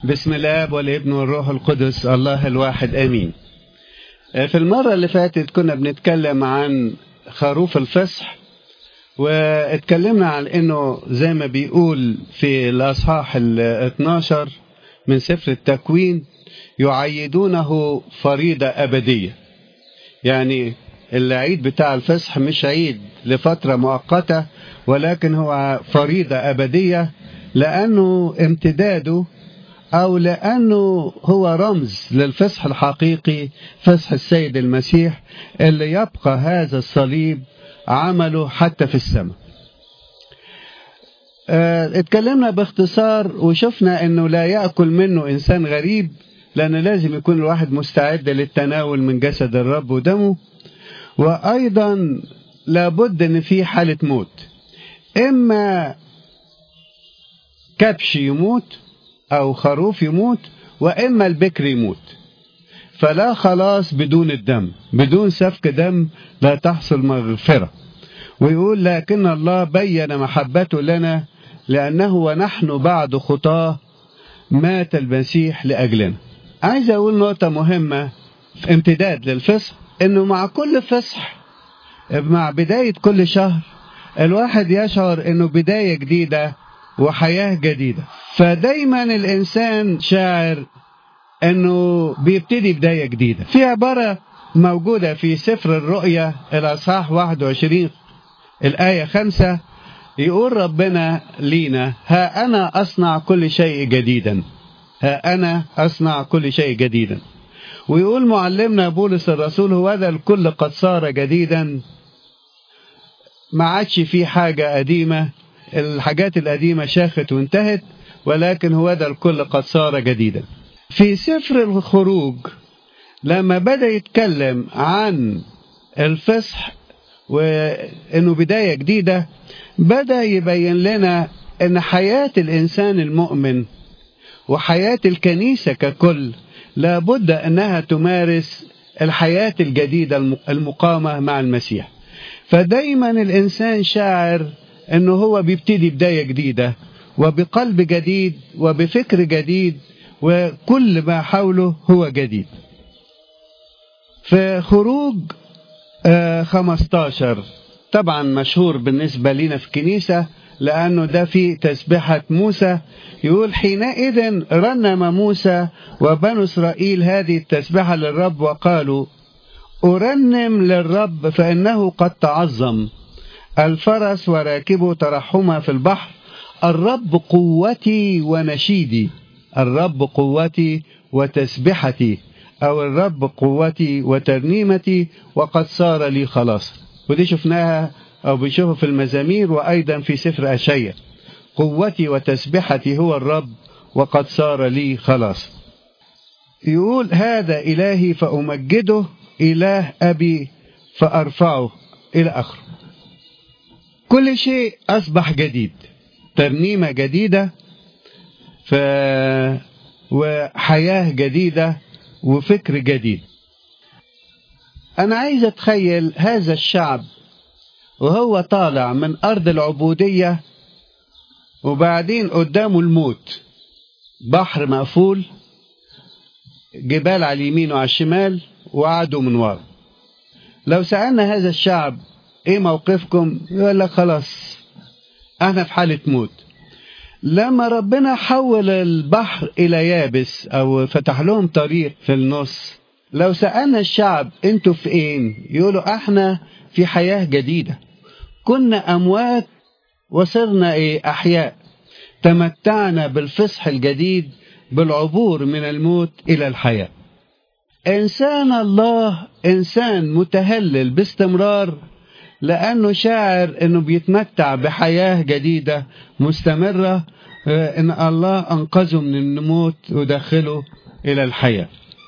بسم الله والابن والروح القدس الله الواحد امين في المرة اللي فاتت كنا بنتكلم عن خروف الفصح واتكلمنا عن انه زي ما بيقول في الاصحاح ال 12 من سفر التكوين يعيدونه فريضة ابدية يعني العيد بتاع الفصح مش عيد لفترة مؤقتة ولكن هو فريضة أبدية لأنه امتداده أو لأنه هو رمز للفصح الحقيقي فصح السيد المسيح اللي يبقى هذا الصليب عمله حتى في السماء اه اتكلمنا باختصار وشفنا انه لا يأكل منه انسان غريب لان لازم يكون الواحد مستعد للتناول من جسد الرب ودمه وايضا لابد ان في حالة موت اما كبش يموت او خروف يموت واما البكر يموت فلا خلاص بدون الدم بدون سفك دم لا تحصل مغفرة ويقول لكن الله بين محبته لنا لأنه ونحن بعد خطاه مات المسيح لأجلنا عايز أقول نقطة مهمة في امتداد للفصح انه مع كل فصح مع بداية كل شهر الواحد يشعر انه بداية جديدة وحياة جديدة فدايما الانسان شاعر انه بيبتدي بداية جديدة في عبارة موجودة في سفر الرؤيا الاصحاح 21 الآية 5 يقول ربنا لينا ها أنا أصنع كل شيء جديدا ها أنا أصنع كل شيء جديدا ويقول معلمنا بولس الرسول هو هذا الكل قد صار جديدا ما عادش فيه حاجة قديمة الحاجات القديمة شاخت وانتهت ولكن هو هذا الكل قد صار جديدا في سفر الخروج لما بدأ يتكلم عن الفصح وانه بداية جديدة بدأ يبين لنا ان حياة الانسان المؤمن وحياة الكنيسة ككل لابد أنها تمارس الحياة الجديدة المقامة مع المسيح فدايما الإنسان شاعر أنه هو بيبتدي بداية جديدة وبقلب جديد وبفكر جديد وكل ما حوله هو جديد في خروج 15 طبعا مشهور بالنسبة لنا في الكنيسة لأنه ده في تسبحة موسى يقول حينئذ رنم موسى وبنو إسرائيل هذه التسبحة للرب وقالوا أرنم للرب فإنه قد تعظم الفرس وراكبه ترحما في البحر الرب قوتي ونشيدي الرب قوتي وتسبحتي أو الرب قوتي وترنيمتي وقد صار لي خلاص ودي شفناها أو بنشوفه في المزامير وأيضا في سفر أشية قوتي وتسبحتي هو الرب وقد صار لي خلاص يقول هذا إلهي فأمجده إله أبي فأرفعه إلى آخره كل شيء أصبح جديد ترنيمة جديدة ف... وحياة جديدة وفكر جديد أنا عايز أتخيل هذا الشعب وهو طالع من أرض العبودية وبعدين قدامه الموت بحر مقفول جبال على اليمين وعلى الشمال وعدو من ورا لو سألنا هذا الشعب ايه موقفكم يقول لك خلاص احنا في حالة موت لما ربنا حول البحر الى يابس او فتح لهم طريق في النص لو سألنا الشعب انتوا في ايه يقولوا احنا في حياة جديدة كنا اموات وصرنا ايه احياء تمتعنا بالفصح الجديد بالعبور من الموت الى الحياه انسان الله انسان متهلل باستمرار لانه شاعر انه بيتمتع بحياه جديده مستمره ان الله انقذه من الموت ودخله الى الحياه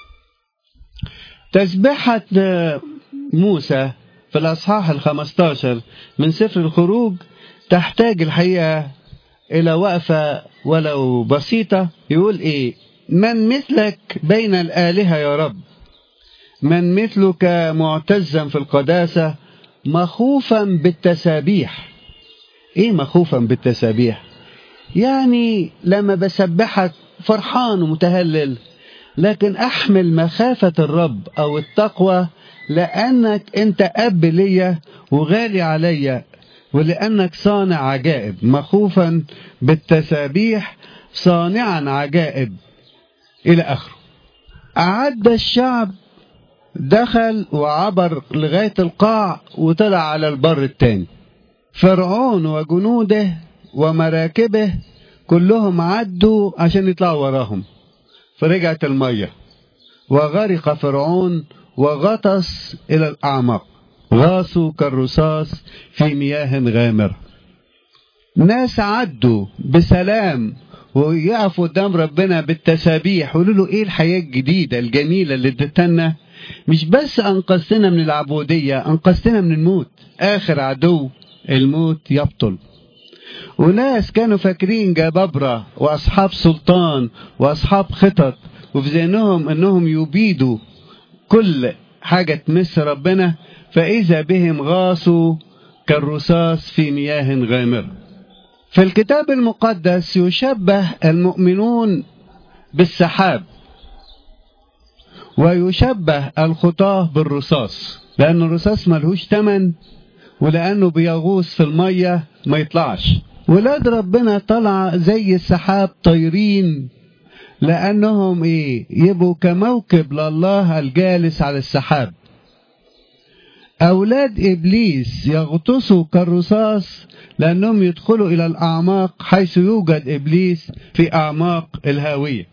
تسبحه موسى في الاصحاح الخمستاشر من سفر الخروج تحتاج الحقيقه الى وقفه ولو بسيطه يقول ايه من مثلك بين الآلهة يا رب من مثلك معتزا في القداسة مخوفا بالتسابيح ايه مخوفا بالتسابيح يعني لما بسبحك فرحان ومتهلل لكن احمل مخافة الرب او التقوى لانك انت اب ليا وغالي عليا ولانك صانع عجائب مخوفا بالتسابيح صانعا عجائب الى اخره اعد الشعب دخل وعبر لغاية القاع وطلع على البر التاني فرعون وجنوده ومراكبه كلهم عدوا عشان يطلعوا وراهم فرجعت المية وغرق فرعون وغطس إلى الأعماق غاصوا كالرصاص في مياه غامرة ناس عدوا بسلام ويقفوا قدام ربنا بالتسابيح ويقولوا له ايه الحياة الجديدة الجميلة اللي ادتنا مش بس انقذتنا من العبودية انقذتنا من الموت اخر عدو الموت يبطل وناس كانوا فاكرين جبابرة واصحاب سلطان واصحاب خطط وفي ذهنهم انهم يبيدوا كل حاجة تمس ربنا فاذا بهم غاصوا كالرصاص في مياه غامرة في الكتاب المقدس يشبه المؤمنون بالسحاب ويشبه الخطاة بالرصاص لأن الرصاص ملهوش تمن ولأنه بيغوص في المية ما يطلعش ولاد ربنا طلع زي السحاب طايرين لأنهم إيه يبقوا كموكب لله الجالس على السحاب أولاد إبليس يغطسوا كالرصاص لأنهم يدخلوا إلى الأعماق حيث يوجد إبليس في أعماق الهاوية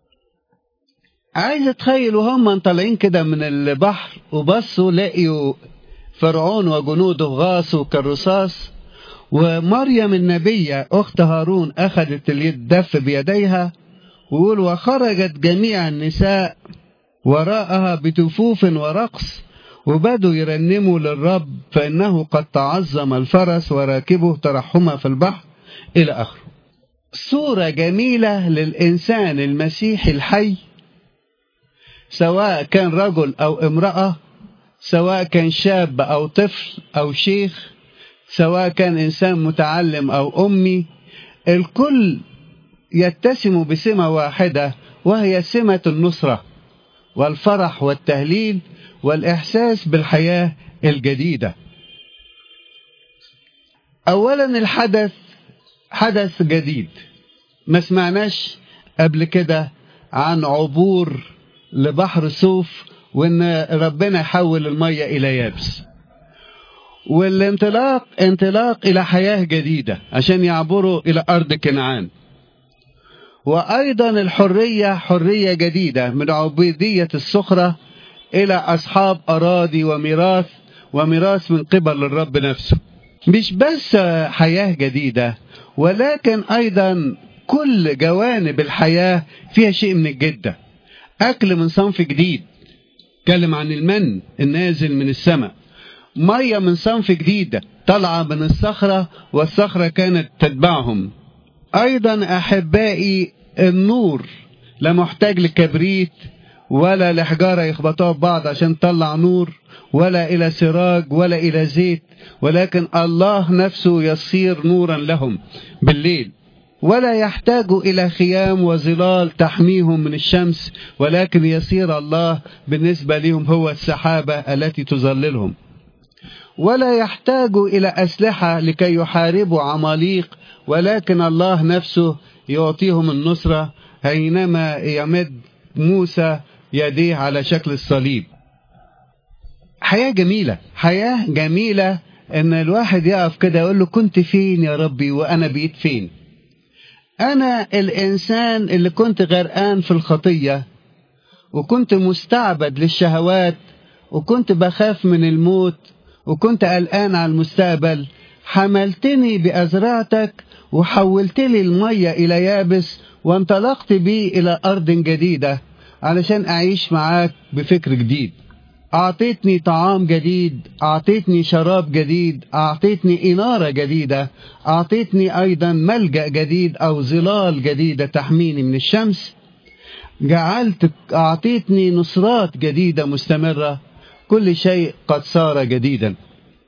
عايز اتخيل وهم طالعين كده من البحر وبصوا لقيوا فرعون وجنوده غاصوا كالرصاص ومريم النبية أخت هارون أخذت الدف بيديها ويقول وخرجت جميع النساء وراءها بتفوف ورقص وبدوا يرنموا للرب فإنه قد تعظم الفرس وراكبه ترحما في البحر إلى آخره صورة جميلة للإنسان المسيحي الحي سواء كان رجل أو امرأة سواء كان شاب أو طفل أو شيخ سواء كان إنسان متعلم أو أمي الكل يتسم بسمة واحدة وهي سمة النصرة والفرح والتهليل والإحساس بالحياة الجديدة أولا الحدث حدث جديد ما سمعناش قبل كده عن عبور لبحر صوف وان ربنا يحول المية الى يابس والانطلاق انطلاق الى حياة جديدة عشان يعبروا الى ارض كنعان وايضا الحرية حرية جديدة من عبودية الصخرة الى اصحاب اراضي وميراث وميراث من قبل الرب نفسه مش بس حياة جديدة ولكن ايضا كل جوانب الحياة فيها شيء من الجدة أكل من صنف جديد اتكلم عن المن النازل من السماء مية من صنف جديدة طالعة من الصخرة والصخرة كانت تتبعهم أيضا أحبائي النور لا محتاج لكبريت ولا لحجارة يخبطوها ببعض عشان تطلع نور ولا إلى سراج ولا إلى زيت ولكن الله نفسه يصير نورا لهم بالليل ولا يحتاج إلى خيام وظلال تحميهم من الشمس ولكن يصير الله بالنسبة لهم هو السحابة التي تظللهم ولا يحتاج إلى أسلحة لكي يحاربوا عماليق ولكن الله نفسه يعطيهم النصرة حينما يمد موسى يديه على شكل الصليب حياة جميلة حياة جميلة ان الواحد يقف كده يقول له كنت فين يا ربي وانا بقيت فين أنا الإنسان اللي كنت غرقان في الخطية وكنت مستعبد للشهوات وكنت بخاف من الموت وكنت قلقان على المستقبل حملتني بأزرعتك وحولت لي المية إلى يابس وانطلقت بي إلى أرض جديدة علشان أعيش معاك بفكر جديد أعطيتني طعام جديد أعطيتني شراب جديد أعطيتني إنارة جديدة أعطيتني أيضا ملجأ جديد أو ظلال جديدة تحميني من الشمس جعلت أعطيتني نصرات جديدة مستمرة كل شيء قد صار جديدا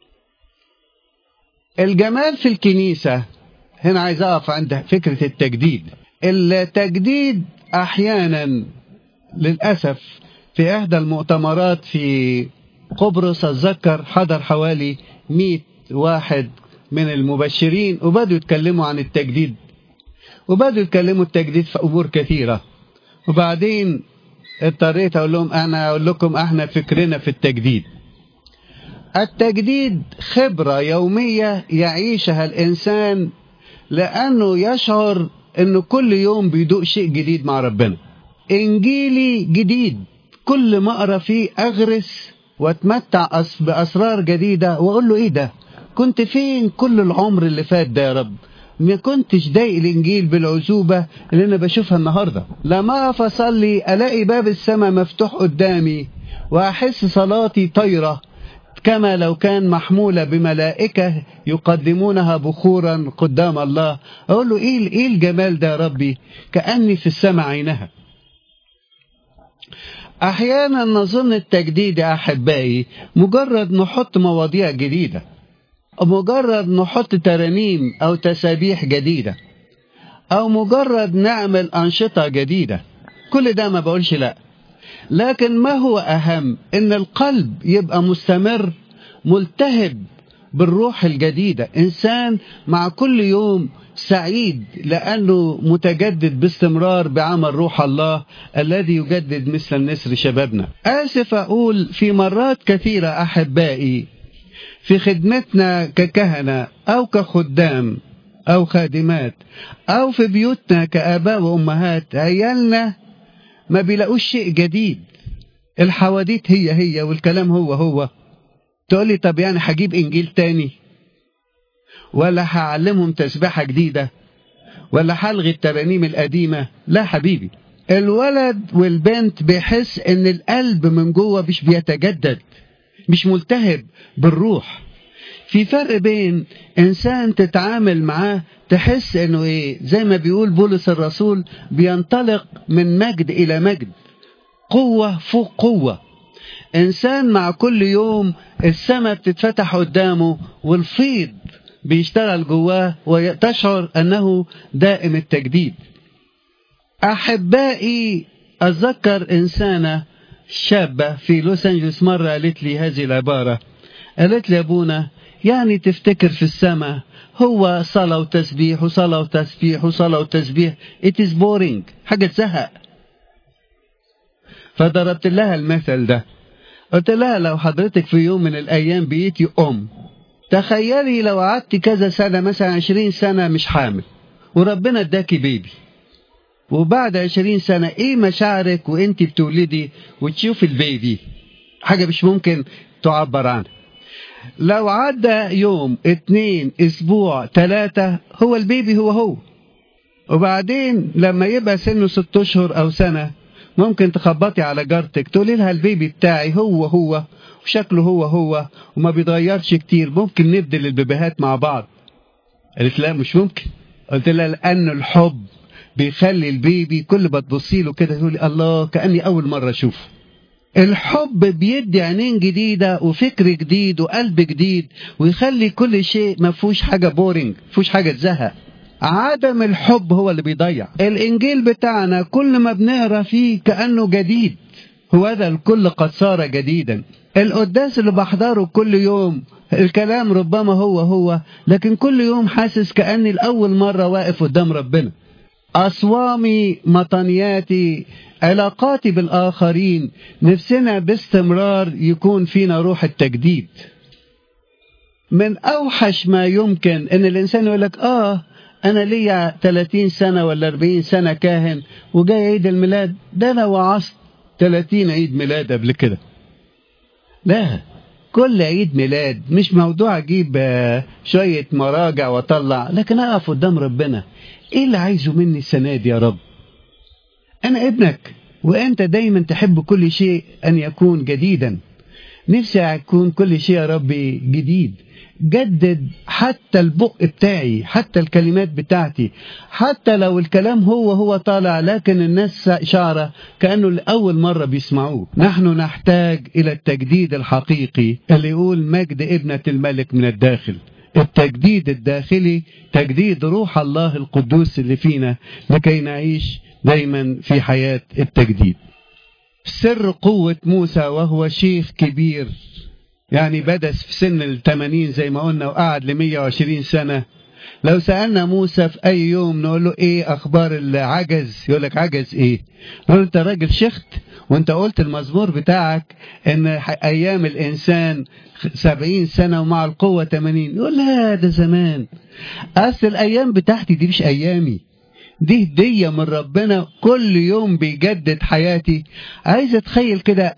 الجمال في الكنيسة هنا عايز أقف عند فكرة التجديد التجديد أحيانا للأسف في إحدى المؤتمرات في قبرص أتذكر حضر حوالي 100 واحد من المبشرين وبدوا يتكلموا عن التجديد وبدوا يتكلموا التجديد في أمور كثيرة وبعدين اضطريت أقول لهم أنا أقول لكم احنا فكرنا في التجديد التجديد خبرة يومية يعيشها الإنسان لأنه يشعر أنه كل يوم بيدوق شيء جديد مع ربنا إنجيلي جديد كل ما أقرأ فيه أغرس واتمتع بأسرار جديدة وأقول له إيه ده كنت فين كل العمر اللي فات ده يا رب ما كنتش ضايق الانجيل بالعزوبة اللي انا بشوفها النهاردة لما اقف اصلي الاقي باب السماء مفتوح قدامي واحس صلاتي طايرة كما لو كان محمولة بملائكة يقدمونها بخورا قدام الله اقول له ايه ايه الجمال ده يا ربي كأني في السماء عينها احيانا نظن التجديد يا احبائي مجرد نحط مواضيع جديده مجرد نحط ترانيم أو تسابيح جديدة أو مجرد نعمل أنشطة جديدة كل ده ما بقولش لا لكن ما هو أهم إن القلب يبقى مستمر ملتهب بالروح الجديدة إنسان مع كل يوم سعيد لأنه متجدد باستمرار بعمل روح الله الذي يجدد مثل النسر شبابنا آسف أقول في مرات كثيرة أحبائي في خدمتنا ككهنة أو كخدام أو خادمات أو في بيوتنا كآباء وأمهات عيالنا ما بيلاقوش شيء جديد الحواديت هي هي والكلام هو هو تقولي طب يعني هجيب إنجيل تاني ولا هعلمهم تسبيحة جديدة ولا هلغي الترانيم القديمة لا حبيبي الولد والبنت بيحس ان القلب من جوه مش بيتجدد مش ملتهب بالروح في فرق بين انسان تتعامل معاه تحس انه ايه زي ما بيقول بولس الرسول بينطلق من مجد الى مجد قوة فوق قوة انسان مع كل يوم السماء بتتفتح قدامه والفيض بيشتغل جواه وتشعر انه دائم التجديد احبائي اتذكر انسانه شابة في لوس أنجلوس مرة قالت لي هذه العبارة قالت لي يا أبونا يعني تفتكر في السماء هو صلاة وتسبيح وصلاة وتسبيح وصلاة وتسبيح it is boring حاجة تزهق فضربت لها المثل ده قلت لها لو حضرتك في يوم من الأيام بقيتي أم تخيلي لو قعدت كذا سنة مثلا عشرين سنة مش حامل وربنا اداكي بيبي وبعد عشرين سنة ايه مشاعرك وانت بتولدي وتشوف البيبي حاجة مش ممكن تعبر عنها لو عدى يوم اتنين اسبوع تلاتة هو البيبي هو هو وبعدين لما يبقى سنه ست اشهر او سنة ممكن تخبطي على جارتك تقولي لها البيبي بتاعي هو هو وشكله هو هو وما بيتغيرش كتير ممكن نبدل البيبيهات مع بعض قالت لا مش ممكن قلت لها لأن الحب بيخلي البيبي كل ما تبصي له كده تقولي الله كأني أول مرة أشوفه الحب بيدي عينين جديدة وفكر جديد وقلب جديد ويخلي كل شيء ما فيهوش حاجة بورينج فيهوش حاجة تزهق عدم الحب هو اللي بيضيع الإنجيل بتاعنا كل ما بنقرا فيه كأنه جديد هو هذا الكل قد صار جديدا القداس اللي بحضره كل يوم الكلام ربما هو هو لكن كل يوم حاسس كأني الأول مرة واقف قدام ربنا أصوامي مطنياتي علاقاتي بالآخرين نفسنا باستمرار يكون فينا روح التجديد من أوحش ما يمكن أن الإنسان يقول لك آه أنا ليا 30 سنة ولا 40 سنة كاهن وجاي عيد الميلاد ده أنا وعظت 30 عيد ميلاد قبل كده لا كل عيد ميلاد مش موضوع أجيب شوية مراجع وأطلع لكن أقف قدام ربنا إيه اللي عايزه مني السنة دي يا رب أنا ابنك وأنت دايما تحب كل شيء أن يكون جديدا نفسي يكون كل شيء يا ربي جديد جدد حتى البق بتاعي حتى الكلمات بتاعتي حتى لو الكلام هو هو طالع لكن الناس شعره كأنه لأول مرة بيسمعوه نحن نحتاج إلى التجديد الحقيقي اللي يقول مجد ابنة الملك من الداخل التجديد الداخلي تجديد روح الله القدوس اللي فينا لكي نعيش دايما في حياة التجديد سر قوة موسى وهو شيخ كبير يعني بدأ في سن الثمانين زي ما قلنا وقعد لمية وعشرين سنة لو سألنا موسى في أي يوم نقول له إيه أخبار العجز يقول لك عجز إيه نقول أنت راجل شخت وأنت قلت المزمور بتاعك إن أيام الإنسان سبعين سنة ومع القوة تمانين يقول لا ده زمان أصل الأيام بتاعتي دي مش أيامي دي هدية من ربنا كل يوم بيجدد حياتي عايز اتخيل كده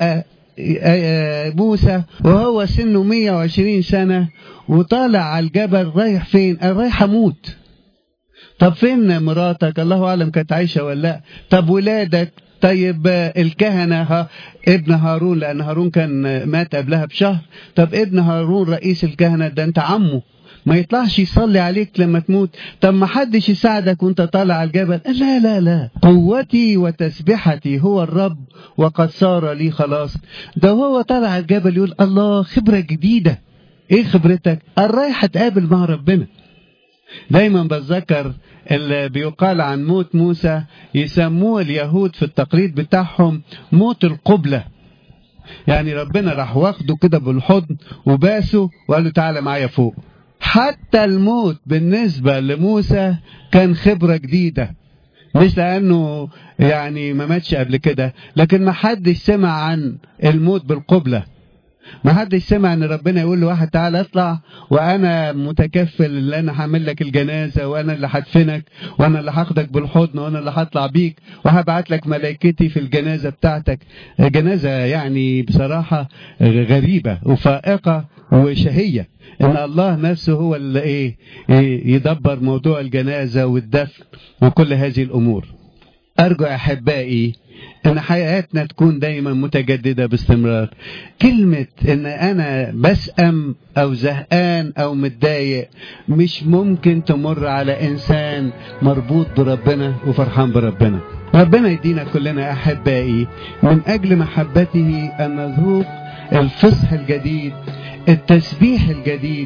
موسى وهو سنه 120 سنة وطالع على الجبل رايح فين رايح اموت طب فين مراتك الله اعلم كانت عايشة ولا لا طب ولادك طيب الكهنة ها ابن هارون لأن هارون كان مات قبلها بشهر طب ابن هارون رئيس الكهنة ده أنت عمه ما يطلعش يصلي عليك لما تموت طب ما حدش يساعدك وانت طالع على الجبل لا لا لا قوتي وتسبحتي هو الرب وقد صار لي خلاص ده هو طالع على الجبل يقول الله خبرة جديدة ايه خبرتك الرايح تقابل مع ربنا دايما بتذكر اللي بيقال عن موت موسى يسموه اليهود في التقليد بتاعهم موت القبلة يعني ربنا راح واخده كده بالحضن وباسه وقال له تعالى معايا فوق حتى الموت بالنسبة لموسى كان خبرة جديدة مش لأنه يعني ما ماتش قبل كده لكن ما حدش سمع عن الموت بالقبلة ما حدش سمع ان ربنا يقول لواحد تعالى اطلع وانا متكفل ان انا هعمل لك الجنازه وانا اللي هدفنك وانا اللي هاخدك بالحضن وانا اللي هطلع بيك وهبعت لك ملائكتي في الجنازه بتاعتك جنازه يعني بصراحه غريبه وفائقه وشهيه ان الله نفسه هو اللي ايه يدبر موضوع الجنازه والدفن وكل هذه الامور ارجو احبائي ان حياتنا تكون دايما متجدده باستمرار كلمه ان انا بسأم او زهقان او متضايق مش ممكن تمر على انسان مربوط بربنا وفرحان بربنا ربنا يدينا كلنا احبائي من اجل محبته ان نذوق الفصح الجديد التسبيح الجديد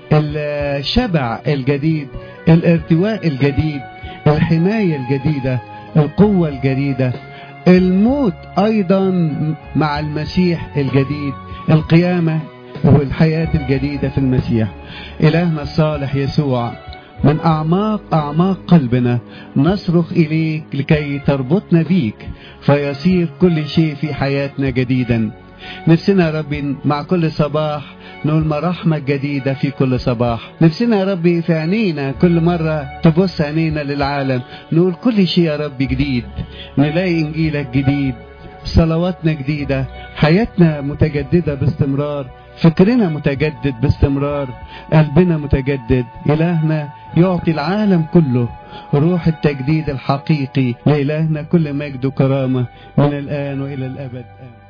الشبع الجديد الارتواء الجديد الحمايه الجديده القوه الجديده الموت ايضا مع المسيح الجديد القيامه والحياه الجديده في المسيح الهنا الصالح يسوع من اعماق اعماق قلبنا نصرخ اليك لكي تربطنا بيك فيصير كل شيء في حياتنا جديدا نفسنا يا ربي مع كل صباح نقول مراحمة جديدة في كل صباح نفسنا يا ربي في عينينا كل مرة تبص عينينا للعالم نقول كل شيء يا ربي جديد نلاقي إنجيلك جديد صلواتنا جديدة حياتنا متجددة باستمرار فكرنا متجدد باستمرار قلبنا متجدد إلهنا يعطي العالم كله روح التجديد الحقيقي لإلهنا كل مجد وكرامة من الآن وإلى الأبد آمين